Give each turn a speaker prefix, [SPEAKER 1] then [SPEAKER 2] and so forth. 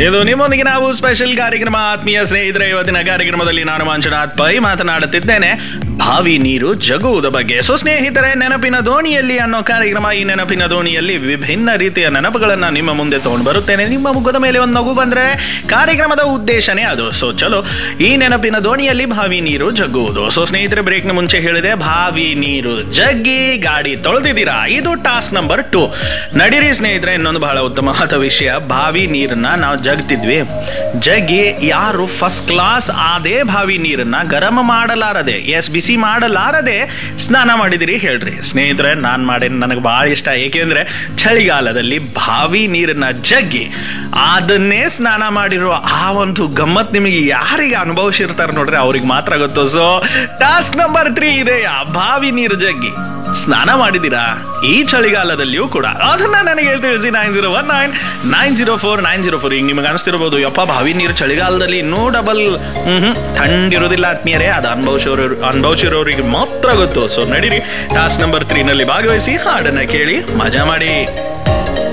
[SPEAKER 1] ಇದು ನಿಮ್ಮೊಂದಿಗೆ ನಾವು ಸ್ಪೆಷಲ್ ಕಾರ್ಯಕ್ರಮ ಆತ್ಮೀಯ ಸ್ನೇಹಿತರೆ ಇವತ್ತಿನ ಕಾರ್ಯಕ್ರಮದಲ್ಲಿ ನಾನು ಮಂಜುನಾಥ್ ಪೈ ಮಾತನಾಡುತ್ತಿದ್ದೇನೆ ಬಾವಿ ನೀರು ಜಗುವುದ ಬಗ್ಗೆ ಸೊ ಸ್ನೇಹಿತರೆ ನೆನಪಿನ ದೋಣಿಯಲ್ಲಿ ಅನ್ನೋ ಕಾರ್ಯಕ್ರಮ ಈ ನೆನಪಿನ ದೋಣಿಯಲ್ಲಿ ವಿಭಿನ್ನ ರೀತಿಯ ನೆನಪುಗಳನ್ನ ನಿಮ್ಮ ಮುಂದೆ ತಗೊಂಡು ಬರುತ್ತೇನೆ ನಿಮ್ಮ ಮುಖದ ಮೇಲೆ ಒಂದು ನಗು ಬಂದ್ರೆ ಕಾರ್ಯಕ್ರಮದ ಉದ್ದೇಶನೇ ಅದು ಸೊ ಚಲೋ ಈ ನೆನಪಿನ ದೋಣಿಯಲ್ಲಿ ಬಾವಿ ನೀರು ಜಗ್ಗುವುದು ಸೊ ಸ್ನೇಹಿತರೆ ಬ್ರೇಕ್ನ ಮುಂಚೆ ಹೇಳಿದೆ ಬಾವಿ ನೀರು ಜಗ್ಗಿ ಗಾಡಿ ತೊಳೆದಿದ್ದೀರಾ ಇದು ಟಾಸ್ಕ್ ನಂಬರ್ ಟು ನಡೀರಿ ಸ್ನೇಹಿತರೆ ಇನ್ನೊಂದು ಬಹಳ ಉತ್ತಮವಾದ ವಿಷಯ ಬಾವಿ ನೀರನ್ನ ನಾವು ಜಗ್ತಿದ್ವಿ ಜಗ್ಗಿ ಯಾರು ಫಸ್ಟ್ ಕ್ಲಾಸ್ ಅದೇ ಬಾವಿ ನೀರನ್ನ ಗರಂ ಮಾಡಲಾರದೆ ಎಸ್ ಬಿಸಿ ಮಾಡಲಾರದೆ ಸ್ನಾನ ಮಾಡಿದಿರಿ ಹೇಳ್ರಿ ಸ್ನೇಹಿತರೆ ನಾನು ಮಾಡಿ ನನಗೆ ಬಹಳ ಇಷ್ಟ ಏಕೆಂದ್ರೆ ಚಳಿಗಾಲದಲ್ಲಿ ಬಾವಿ ನೀರನ್ನ ಜಗ್ಗಿ ಅದನ್ನೇ ಸ್ನಾನ ಮಾಡಿರೋ ಆ ಒಂದು ಗಮ್ಮತ್ ನಿಮಗೆ ಯಾರಿಗೆ ಅನುಭವಿಸಿರ್ತಾರೆ ನೋಡ್ರಿ ಅವ್ರಿಗೆ ಮಾತ್ರ ಗೊತ್ತು ಸೊ ಟಾಸ್ಕ್ ನಂಬರ್ ತ್ರೀ ಇದೆ ಬಾವಿ ನೀರು ಜಗ್ಗಿ ಸ್ನಾನ ಮಾಡಿದಿರಾ ಈ ಚಳಿಗಾಲದಲ್ಲಿಯೂ ಕೂಡ ಅದನ್ನ ನನಗೆ ತಿಳಿಸಿ nine zero one nine nine zero four nine zero four ಈಗ ನಿಮಗೆ ಅನಿಸ್ತಿರ್ಬೋದು ಯಪ್ಪ ಬಾವಿ ನೀರು ಚಳಿಗಾಲದಲ್ಲಿ ಇನ್ನೂ ಡಬಲ್ ಹ್ಮ್ ಥಂಡಿರೋದಿಲ್ಲ ಆತ್ಮೀಯರೇ ಅದು ಅನುಭವಿಸೋರು ಅನುಭವಿಸಿರೋರಿಗೆ ಮಾತ್ರ ಗೊತ್ತು ಸೊ ನಡೀರಿ ಟಾಸ್ಕ್ ನಂಬರ್ ತ್ರೀ ನಲ್ಲಿ ಭಾಗವಹಿಸಿ ಹಾಡನ್ನ ಕೇಳಿ ಮಜಾ ಮಾಡಿ